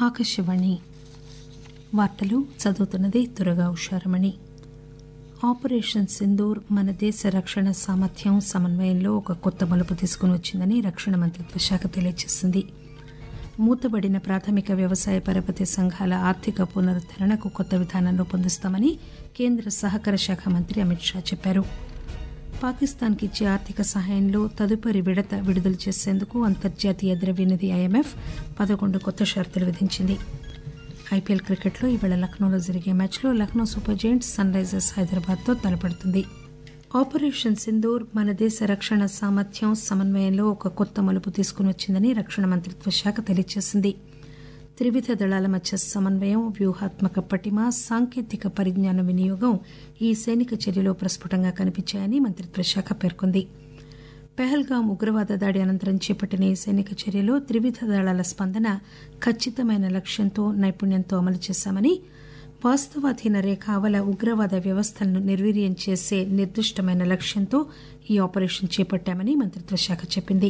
ఆకాశవాణి వార్తలు చదువుతున్నది దురగా ఉషారమణి ఆపరేషన్ సింధూర్ మన దేశ రక్షణ సామర్థ్యం సమన్వయంలో ఒక కొత్త మలుపు తీసుకుని వచ్చిందని రక్షణ మంత్రిత్వ శాఖ తెలియజేసింది మూతబడిన ప్రాథమిక వ్యవసాయ పరపతి సంఘాల ఆర్థిక పునరుద్దరణకు కొత్త విధానం రూపొందిస్తామని కేంద్ర సహకార శాఖ మంత్రి అమిత్ షా చెప్పారు పాకిస్తాన్కి ఇచ్చే ఆర్థిక సహాయంలో తదుపరి విడత విడుదల చేసేందుకు అంతర్జాతీయ ద్రవ్యనిధి ఐఎంఎఫ్ పదకొండు కొత్త షరతులు విధించింది ఐపీఎల్ క్రికెట్లో ఈవేళ లక్నోలో జరిగే మ్యాచ్లో Lucknow Super Giants Sun Risers హైదరాబాద్తో తలపడుతుంది ఆపరేషన్ సింధూర్ మన దేశ రక్షణ సామర్థ్యం సమన్వయంలో ఒక కొత్త మలుపు తీసుకుని వచ్చిందని రక్షణ మంత్రిత్వ శాఖ తెలియజేసింది త్రివిధ దళాల మధ్య సమన్వయం వ్యూహాత్మక పటిమ సాంకేతిక పరిజ్ఞాన వినియోగం ఈ సైనిక చర్యలో ప్రస్ఫుటంగా కనిపించాయని మంత్రిత్వ శాఖ పేర్కొంది పెహల్గాం ఉగ్రవాద దాడి అనంతరం చేపట్టిన ఈ సైనిక చర్యలో త్రివిధ దళాల స్పందన ఖచ్చితమైన లక్ష్యంతో నైపుణ్యంతో అమలు చేశామని వాస్తవాధీన రేఖ ఆవల ఉగ్రవాద వ్యవస్థలను నిర్వీర్యం చేసే నిర్దిష్టమైన లక్ష్యంతో ఈ ఆపరేషన్ చేపట్టామని మంత్రిత్వ శాఖ చెప్పింది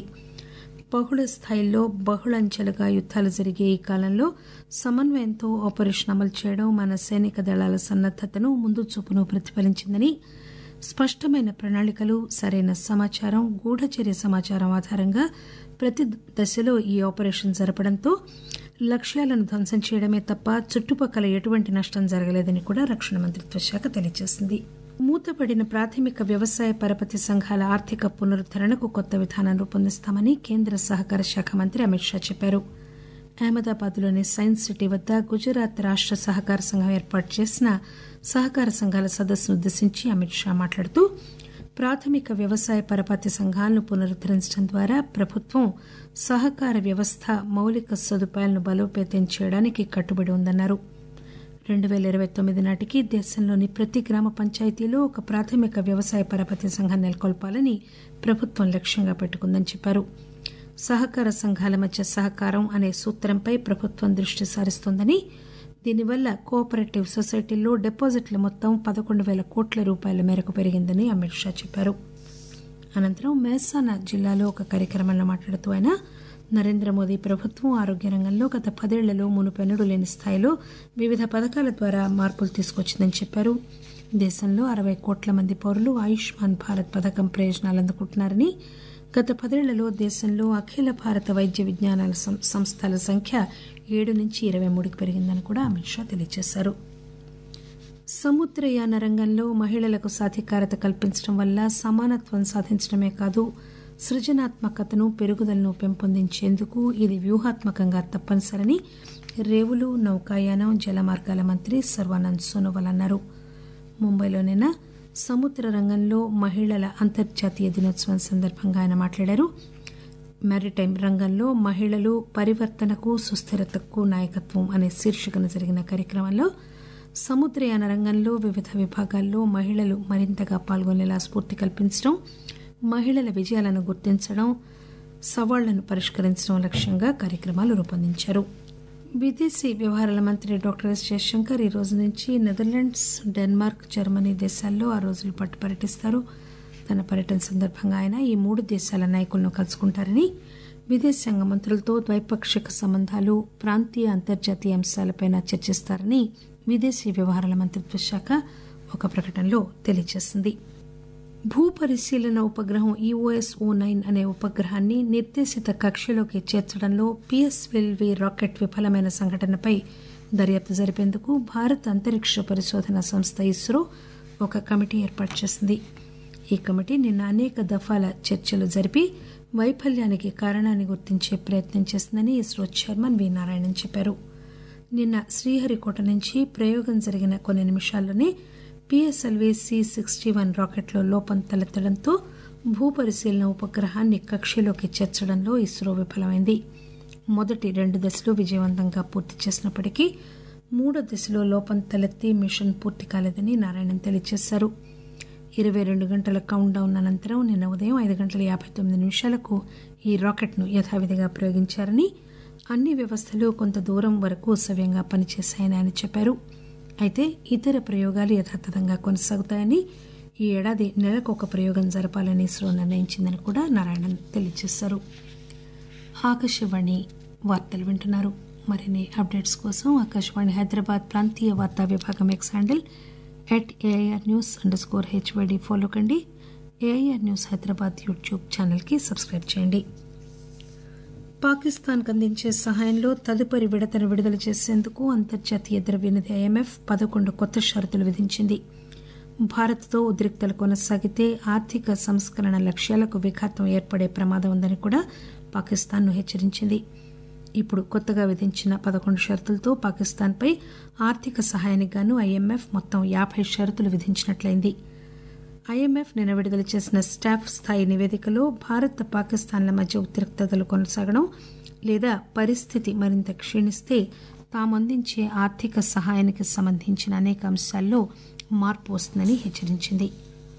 బహుళ స్థాయిల్లో బహుళంచెలుగా యుద్దాలు జరిగే ఈ కాలంలో సమన్వయంతో ఆపరేషన్ అమలు చేయడం మన సైనిక దళాల సన్నద్దతను ముందు చూపును ప్రతిఫలించిందని స్పష్టమైన ప్రణాళికలు సరైన సమాచారం గూఢచర్య సమాచారం ఆధారంగా ప్రతి దశలో ఈ ఆపరేషన్ జరపడంతో లక్ష్యాలను ధ్వంసం చేయడమే తప్ప చుట్టుపక్కల ఎటువంటి నష్టం జరగలేదని కూడా రక్షణ మంత్రిత్వ శాఖ తెలియజేసింది మూతపడిన ప్రాథమిక వ్యవసాయ పరపతి సంఘాల ఆర్థిక పునరుద్దరణకు కొత్త విధానం రూపొందిస్తామని కేంద్ర సహకార శాఖ మంత్రి అమిత్ షా చెప్పారు అహ్మదాబాద్లోని సైన్స్ సిటీ వద్ద గుజరాత్ రాష్ట సహకార సంఘం ఏర్పాటు చేసిన సహకార సంఘాల సదస్సును ఉద్దేశించి అమిత్ షా మాట్లాడుతూ ప్రాథమిక వ్యవసాయ పరపతి సంఘాలను పునరుద్దరించడం ద్వారా ప్రభుత్వం సహకార వ్యవస్థ మౌలిక సదుపాయాలను బలోపేతం చేయడానికి కట్టుబడి ఉందన్నారు రెండు పేల ఇరవై తొమ్మిది నాటికి దేశంలోని ప్రతి గ్రామ పంచాయతీలో ఒక ప్రాథమిక వ్యవసాయ పరపతి సంఘం నెలకొల్పాలని ప్రభుత్వం లక్ష్యంగా పెట్టుకుందని చెప్పారు సహకార సంఘాల మధ్య సహకారం అనే సూత్రంపై ప్రభుత్వం దృష్టి సారిస్తోందని దీనివల్ల కోఆపరేటివ్ సొసైటీల్లో డిపాజిట్ల మొత్తం పదకొండు పేల కోట్ల రూపాయల మేరకు పెరిగిందని అమిత్ షా చెప్పారు అనంతరం మెహసానా జిల్లాలో ఒక కార్యక్రమంలో మాట్లాడుతూ ఆయన నరేంద్ర మోదీ ప్రభుత్వం ఆరోగ్య రంగంలో గత పదేళ్లలో మునుపెన్నడూ లేని స్థాయిలో వివిధ పథకాల ద్వారా మార్పులు తీసుకొచ్చిందని చెప్పారు దేశంలో అరవై కోట్ల మంది పౌరులు ఆయుష్మాన్ భారత్ పథకం ప్రయోజనాలు అందుకుంటున్నారని గత పదేళ్లలో దేశంలో అఖిల భారత వైద్య విజ్ఞానాల సంస్థల సంఖ్య ఏడు నుంచి ఇరవై మూడుకి పెరిగిందని కూడా అమిత్ షా తెలియజేశారు సముద్రయాన రంగంలో మహిళలకు సాధికారత కల్పించడం వల్ల సమానత్వం సాధించడమే కాదు సృజనాత్మకతను పెరుగుదలను పెంపొందించేందుకు ఇది వ్యూహాత్మకంగా తప్పనిసరని రేవులు నౌకాయానం జలమార్గాల మంత్రి సర్వానంద్ సోనోవాల్ అన్నారు ముంబైలో నిన్న సముద్ర రంగంలో మహిళల అంతర్జాతీయ దినోత్సవం సందర్భంగా ఆయన మాట్లాడారు మారిటైమ్ రంగంలో మహిళలు పరివర్తనకు సుస్థిరతకు నాయకత్వం అనే శీర్షికన జరిగిన కార్యక్రమంలో సముద్రయాన రంగంలో వివిధ విభాగాల్లో మహిళలు మరింతగా పాల్గొనేలా స్ఫూర్తి కల్పించడం మహిళల విజయాలను గుర్తించడం సవాళ్లను పరిష్కరించడం లక్ష్యంగా కార్యక్రమాలు రూపొందించారు విదేశీ వ్యవహారాల మంత్రి డాక్టర్ ఎస్ జయశంకర్ ఈ రోజు నుంచి నెదర్లాండ్స్ డెన్మార్క్ జర్మనీ దేశాల్లో ఆ రోజుల పాటు పర్యటిస్తారు తన పర్యటన సందర్భంగా ఆయన ఈ మూడు దేశాల నాయకులను కలుసుకుంటారని విదేశాంగ మంత్రులతో ద్వైపాక్షిక సంబంధాలు ప్రాంతీయ అంతర్జాతీయ అంశాలపై చర్చిస్తారని విదేశీ వ్యవహారాల మంత్రిత్వ శాఖ ఒక ప్రకటనలో తెలియజేసింది భూ పరిశీలన ఉపగ్రహం ఈఓఎస్ ఓ నైన్ అనే ఉపగ్రహాన్ని నిర్దేశిత కక్షలోకి చేర్చడంలో పిఎస్ఎల్వి రాకెట్ విఫలమైన సంఘటనపై దర్యాప్తు జరిపేందుకు భారత అంతరిక్ష పరిశోధన సంస్థ ఇస్రో ఒక కమిటీ ఏర్పాటు చేసింది ఈ కమిటీ నిన్న అనేక దఫాల చర్చలు జరిపి వైఫల్యానికి కారణాన్ని గుర్తించే ప్రయత్నం చేసిందని ఇస్రో చైర్మన్ వి నారాయణన్ చెప్పారు నిన్న శ్రీహరికోట నుంచి ప్రయోగం జరిగిన కొన్ని నిమిషాల్లోనే పిఎస్ఎల్వి సి సిక్స్టీ వన్ రాకెట్లో లోపం తలెత్తడంతో భూపరిశీలన ఉపగ్రహాన్ని కక్షలోకి చేర్చడంలో ఇస్రో విఫలమైంది మొదటి రెండు దశలు విజయవంతంగా పూర్తి చేసినప్పటికీ మూడో దశలో లోపం తలెత్తి మిషన్ పూర్తి కాలేదని నారాయణన్ తెలియజేశారు ఇరవై రెండు గంటల కౌంట్ డౌన్ అనంతరం నిన్న ఉదయం ఐదు గంటల యాభై తొమ్మిది నిమిషాలకు ఈ రాకెట్ను యథావిధిగా ప్రయోగించారని అన్ని వ్యవస్థలు కొంత దూరం వరకు సవ్యంగా పనిచేశాయని ఆయన చెప్పారు అయితే ఇతర ప్రయోగాలు యథాతథంగా కొనసాగుతాయని ఈ ఏడాది నెలకు ఒక ప్రయోగం జరపాలని ఇస్రో నిర్ణయించిందని కూడా నారాయణన్ తెలియజేశారు ఆకాశవాణి వార్తలు వింటున్నారు మరిన్ని అప్డేట్స్ కోసం ఆకాశవాణి హైదరాబాద్ ప్రాంతీయ వార్తా విభాగం X handle at AIR news under score HYD follow కండి ఏఐఆర్ న్యూస్ హైదరాబాద్ యూట్యూబ్ ఛానల్కి సబ్స్క్రైబ్ చేయండి పాకిస్తాన్కు అందించే సహాయంలో తదుపరి విడతను విడుదల చేసేందుకు అంతర్జాతీయ ద్రవ్యనిధి ఐఎంఎఫ్ పదకొండు కొత్త షరతులు విధించింది భారత్తో ఉద్రిక్తలు కొనసాగితే ఆర్థిక సంస్కరణ లక్ష్యాలకు విఘాతం ఏర్పడే ప్రమాదం ఉందని కూడా పాకిస్తాన్ను హెచ్చరించింది ఇప్పుడు కొత్తగా విధించిన పదకొండు షరతులతో పాకిస్తాన్పై ఆర్థిక సహాయానికి గాను ఐఎంఎఫ్ మొత్తం యాబై షరతులు విధించినట్లయింది ఐఎంఎఫ్ నిన్న విడుదల చేసిన స్టాఫ్ స్థాయి నివేదికలో భారత్ పాకిస్తాన్ల మధ్య ఉద్రిక్తతలు కొనసాగడం లేదా పరిస్థితి మరింత క్షీణిస్తే తామందించే ఆర్థిక సహాయానికి సంబంధించిన అనేక అంశాల్లో మార్పు వస్తుందని హెచ్చరించింది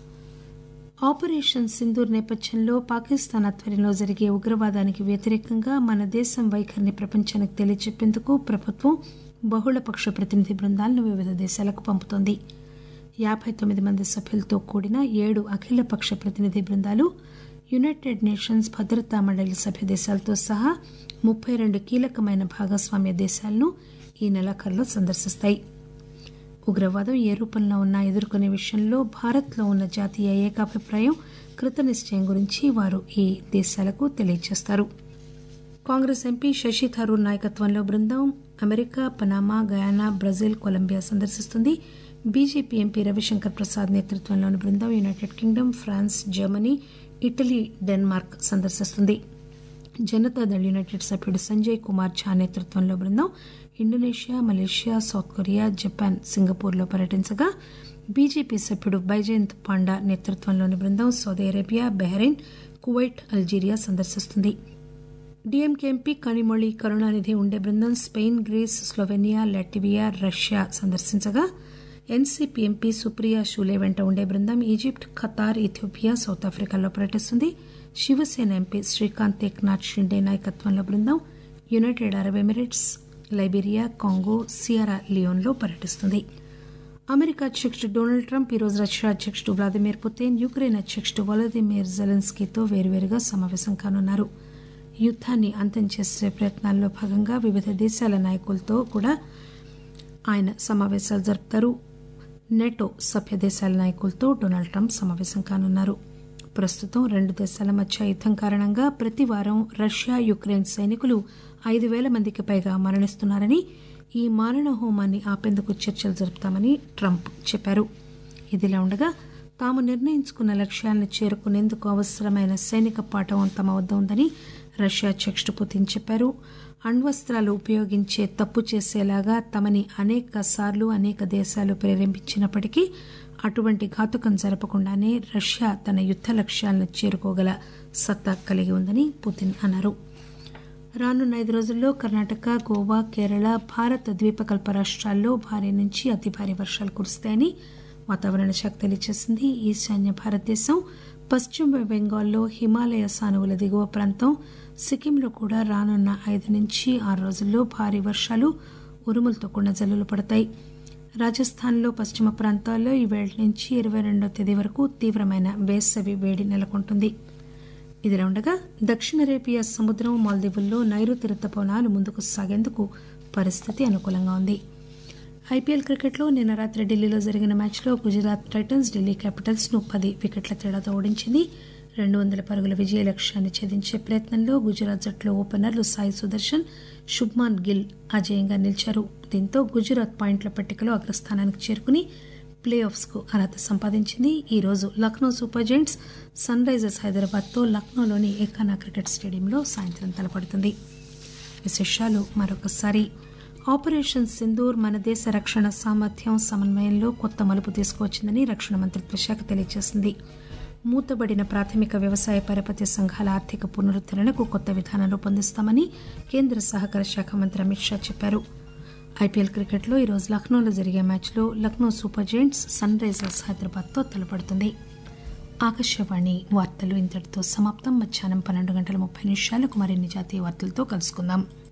ఆపరేషన్ సింధూర్ నేపథ్యంలో పాకిస్తాన్ ఆధ్వర్యంలో జరిగే ఉగ్రవాదానికి వ్యతిరేకంగా మన దేశం వైఖరిని ప్రపంచానికి తెలియచెప్పేందుకు ప్రభుత్వం బహుళపక్ష ప్రతినిధి బృందాలను వివిధ దేశాలకు పంపుతోంది యాబై తొమ్మిది మంది సభ్యులతో కూడిన ఏడు అఖిలపక్ష ప్రతినిధి బృందాలు యునైటెడ్ నేషన్స్ భద్రతా మండలి సభ్య దేశాలతో సహా ముప్పై రెండు కీలకమైన భాగస్వామ్య దేశాలను ఈ నెలాఖరులో సందర్శిస్తాయి ఉగ్రవాదం ఏ రూపంలో ఉన్నా ఎదుర్కొనే విషయంలో భారత్లో ఉన్న జాతీయ ఏకాభిప్రాయం కృతనిశ్చయం గురించి వారు ఈ దేశాలకు తెలియజేస్తారు కాంగ్రెస్ ఎంపీ శశి థరూర్ నాయకత్వంలో బృందం America Panama Guyana Brazil Colombia సందర్శిస్తుంది బీజేపీ ఎంపీ రవిశంకర్ ప్రసాద్ నేతృత్వంలోని బృందం United Kingdom France Germany Italy Denmark సందర్శిస్తుంది జనతాదళ్ యునైటెడ్ సభ్యుడు సంజయ్ కుమార్ ఝా నేతృత్వంలో బృందం Indonesia Malaysia South Korea Japan సింగపూర్లో పర్యటించగా బీజేపీ సభ్యుడు బైజయంత్ పాండా నేతృత్వంలోని బృందం Saudi Arabia Bahrain Kuwait Algeria సందర్శిస్తుంది డీఎంకే ఎంపీ కనిమొళి కరుణానిధి ఉండే బృందం Spain Greece Slovenia Latvia Russia సందర్శించగా ఎన్సీపీ ఎంపీ సుప్రియా షూలే వెంట ఉండే బృందం ఈజిప్ట్ ఖతార్ ఇథియోపియా సౌత్ ఆఫ్రికాలో పర్యటిస్తుంది శివసేన ఎంపీ శ్రీకాంత్ ఏక్నాథ్ షిండే నాయకత్వంలో బృందం United Arab Emirates Liberia Congo Sierra లియోన్లో పర్యటిస్తుంది అమెరికా అధ్యక్షుడు డొనాల్డ్ ట్రంప్ ఈరోజు రష్యా అధ్యక్షుడు వ్లాదిమిర్ పుతిన్ యుక్రెయిన్ అధ్యక్షుడు వలదిమిర్ జెలెన్స్కీతో వేరువేరుగా సమావేశం కానున్నారు యుద్దాన్ని అంతం చేసే ప్రయత్నాల్లో భాగంగా వివిధ దేశాల నాయకులతో కూడా ఆయన సమావేశాలు జరుపుతారు నెటో సభ్య దేశాల నాయకులతో డొనాల్డ్ ట్రంప్ సమావేశం కానున్నారు ప్రస్తుతం రెండు దేశాల మధ్య యుద్దం కారణంగా ప్రతి వారం రష్యా యుక్రెయిన్ సైనికులు ఐదు పేల మందికి పైగా మరణిస్తున్నారని ఈ మారణ హోమాన్ని ఆపేందుకు చర్చలు జరుపుతామని ట్రంప్ చెప్పారు ఇదిలా ఉండగా తాము నిర్ణయించుకున్న లక్ష్యాలను చేరుకునేందుకు అవసరమైన సైనిక పాఠవం తమ వద్ద ఉందని రష్యా అధ్యక్షుడు పుతిన్ చెప్పారు అణ్వస్త్రాలు ఉపయోగించే తప్పు చేసేలాగా తమని అనేక సార్లు అనేక దేశాలు ప్రేరేపించినప్పటికీ అటువంటి ఘాతుకం జరపకుండానే రష్యా తన యుద్ద లక్ష్యాలను చేరుకోగల సత్తా కలిగి ఉందని పుతిన్ అన్నారు రానున్న ఐదు రోజుల్లో కర్ణాటక గోవా కేరళ భారత ద్వీపకల్ప రాష్ట్రాల్లో భారీ నుంచి అతి భారీ వర్షాలు కురుస్తాయని వాతావరణ శాఖ తెలియజేసింది ఈశాన్య భారతదేశం పశ్చిమ బెంగాల్లో హిమాలయ సానువుల దిగువ ప్రాంతం సిక్కింలో కూడా రానున్న ఐదు నుంచి ఆరు రోజుల్లో భారీ వర్షాలు ఉరుములతో కూడిన జల్లులు పడతాయి రాజస్థాన్లో పశ్చిమ ప్రాంతాల్లో ఈ వేళ నుంచి ఇరవై రెండో తేదీ వరకు తీవ్రమైన వేసవి వేడి నెలకొంటుంది ఇదిలా ఉండగా దక్షిణ అరేబియా సముద్రం మాల్దీవుల్లో నైరుతి రుతుపవనాలు ముందుకు సాగేందుకు పరిస్థితి అనుకూలంగా ఉంది ఐపీఎల్ క్రికెట్లో నిన్న రాత్రి ఢిల్లీలో జరిగిన మ్యాచ్లో గుజరాత్ టైటన్స్ ఢిల్లీ క్యాపిటల్స్ ను పది వికెట్ల తేడాతో ఓడించింది రెండు వందల పరుగుల విజయ లక్ష్యాన్ని ఛేదించే ప్రయత్నంలో గుజరాత్ జట్లో ఓపెనర్లు సాయి సుదర్శన్ శుభ్మాన్ గిల్ అజేయంగా నిలిచారు దీంతో గుజరాత్ పాయింట్ల పట్టికలో అగ్రస్థానానికి చేరుకుని ప్లే ఆఫ్స్ కు అర్హత సంపాదించింది ఈ రోజు Lucknow Super Giants Sun Risers Hyderabad తో లక్నోలోని ఏకానా క్రికెట్ స్టేడియంలో సాయంత్రం తలపడుతుంది విశేషాలు మరొకసారి ఆపరేషన్ సింధూర్ మన దేశ రక్షణ సామర్థ్యం సమన్వయంలో కొత్త మలుపు తీసుకువచ్చిందని రక్షణ మంత్రిత్వ శాఖ తెలియజేసింది మూతబడిన ప్రాథమిక వ్యవసాయ పరపతి సంఘాల ఆర్థిక పునరుద్దరణకు కొత్త విధానం రూపొందిస్తామని కేంద్ర సహకార శాఖ మంత్రి అమిత్ షా చెప్పారు ఐపీఎల్ క్రికెట్లో ఈరోజు లక్నోలో జరిగే మ్యాచ్లో Lucknow Super Giants Sun Risers హైదరాబాద్తో తలపడుతుంది ఆకాశవాణి వార్తలు ఇంతటితో సమాప్తం మధ్యాహ్నం పన్నెండు గంటల ముప్పై నిమిషాలకు మరిన్ని జాతీయ వార్తలతో కలుసుకుందాం